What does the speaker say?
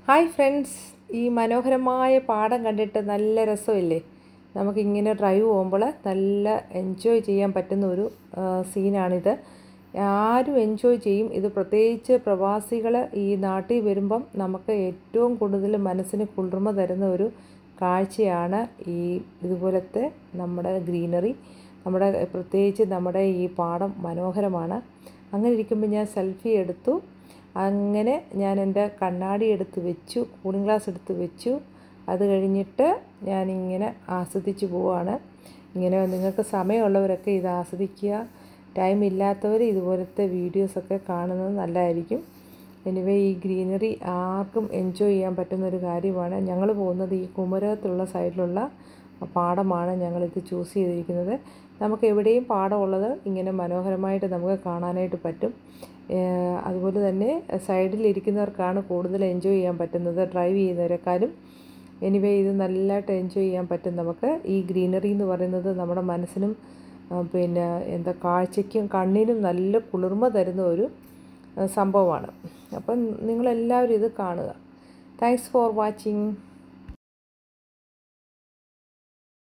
hi friends ഈ മനോഹരമായ പാടം കണ്ടിട്ട് നല്ല രസമില്ലേ നമുക്കിങ്ങനെ ഡ്രൈവ് പോകുമ്പോൾ നല്ല എൻജോയ് ചെയ്യാൻ പറ്റുന്ന ഒരു ആ, സീനാണിത് ആരും എൻജോയ് ചെയ്യും ഇത് പ്രത്യേകിച്ച് പ്രവാസികൾ ഈ നാട്ടിൽ വരുമ്പം നമുക്ക് ഏറ്റവും കൂടുതൽ മനസ്സിന് കുളിർമ തരുന്ന ഒരു കാഴ്ചയാണ് ഈ ഇതുപോലത്തെ നമ്മുടെ ഗ്രീനറി നമ്മുടെ പ്രത്യേകിച്ച് നമ്മുടെ ഈ പാടം മനോഹരമാണ് അങ്ങനെ ഇരിക്കുമ്പോൾ ഞാൻ സെൽഫി എടുത്തു അങ്ങനെ ഞാൻ എൻ്റെ കണ്ണാടി എടുത്ത് വെച്ചു കൂളിംഗ് ഗ്ലാസ് എടുത്ത് വെച്ചു അത് കഴിഞ്ഞിട്ട് ഞാനിങ്ങനെ ആസ്വദിച്ച് പോവാണ് ഇങ്ങനെ നിങ്ങൾക്ക് സമയമുള്ളവരൊക്കെ ഇത് ആസ്വദിക്കുക ടൈം ഇല്ലാത്തവർ ഇതുപോലത്തെ വീഡിയോസൊക്കെ കാണുന്നത് നല്ലതായിരിക്കും എനിവേ ഈ ഗ്രീനറി ആർക്കും എൻജോയ് ചെയ്യാൻ പറ്റുന്ന ഒരു കാര്യമാണ് ഞങ്ങൾ പോകുന്നത് ഈ കുമരകത്തുള്ള സൈഡിലുള്ള പാടമാണ് ഞങ്ങളിത് ചൂസ് ചെയ്തിരിക്കുന്നത് നമുക്ക് എവിടെയും പാടമുള്ളത് ഇങ്ങനെ മനോഹരമായിട്ട് നമുക്ക് കാണാനായിട്ട് പറ്റും ഏഹ് അതുപോലെ തന്നെ സൈഡിലിരിക്കുന്നവർക്കാണ് കൂടുതൽ എൻജോയ് ചെയ്യാൻ പറ്റുന്നത് ഡ്രൈവ് ചെയ്യുന്നവരെക്കാളും എനിവേ ഇത് നല്ലതായിട്ട് എൻജോയ് ചെയ്യാൻ പറ്റും നമുക്ക് ഈ ഗ്രീനറി എന്ന് പറയുന്നത് നമ്മുടെ മനസ്സിനും ആ, പിന്നെ എന്താ കാഴ്ചയ്ക്കും കണ്ണിനും നല്ല കുളിർമ തരുന്ന ഒരു ആ, സംഭവമാണ് അപ്പം നിങ്ങളെല്ലാവരും ഇത് കാണുക താങ്ക്സ് ഫോർ വാച്ചിങ്